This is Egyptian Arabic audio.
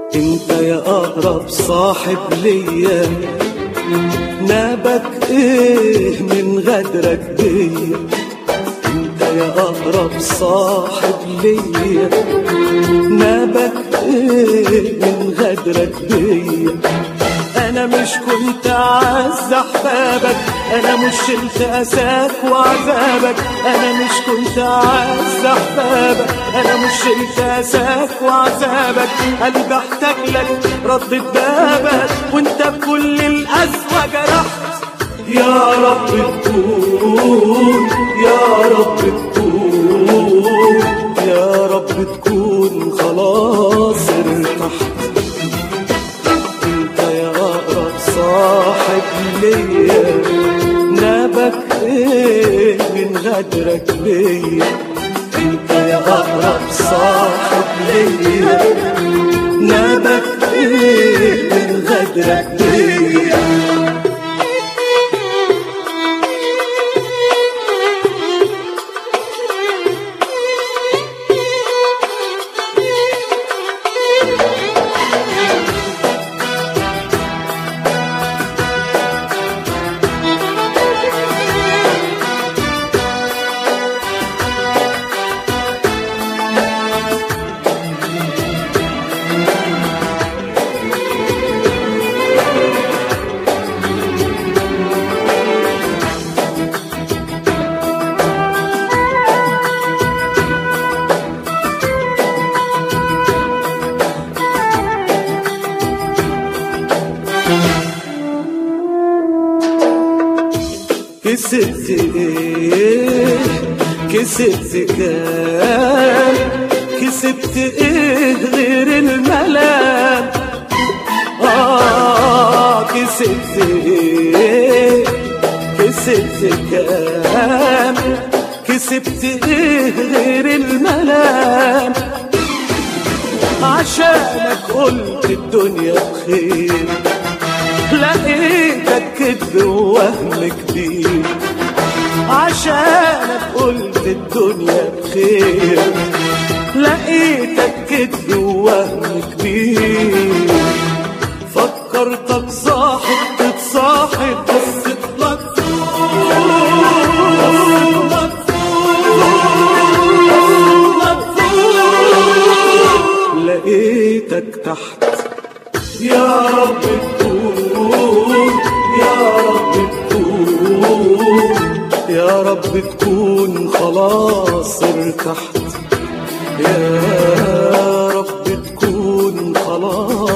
انت يا اقرب صاحب ليا نابك ايه من غدرك بيا انت يا اقرب صاحب ليا نابك ايه من غدرك بيا انا مش كنت اعز احبابك انا مش شلت اساك وعذابك انا مش كنت اعز احبابك انا مش شلت اساك وعذابك قلبي احتاج لك ردت بابك وانت بكل القسوة جرحت يا رب تكون يا رب تكون يا رب تكون خلاص ارتحت انت يا اقرب صاحب ليا نابك ايه من غدرك بيا انت يا اقرب صاحب ليا نابك ايه من غدرك بيا كسبت ايه كسبت كام كسبت ايه غير الملام اه كسبت ايه كسبت كام كسبت ايه غير الملام عشانك قلت الدنيا بخير لقيتك كذب ووهم كبير عشانك قلت الدنيا بخير لقيتك كذب ووهم كبير فكرتك صاحب تتصاحب بس لقيتك تحت يا رب تكون يا رب تكون يا رب تكون خلاص ارتحت يا رب تكون خلاص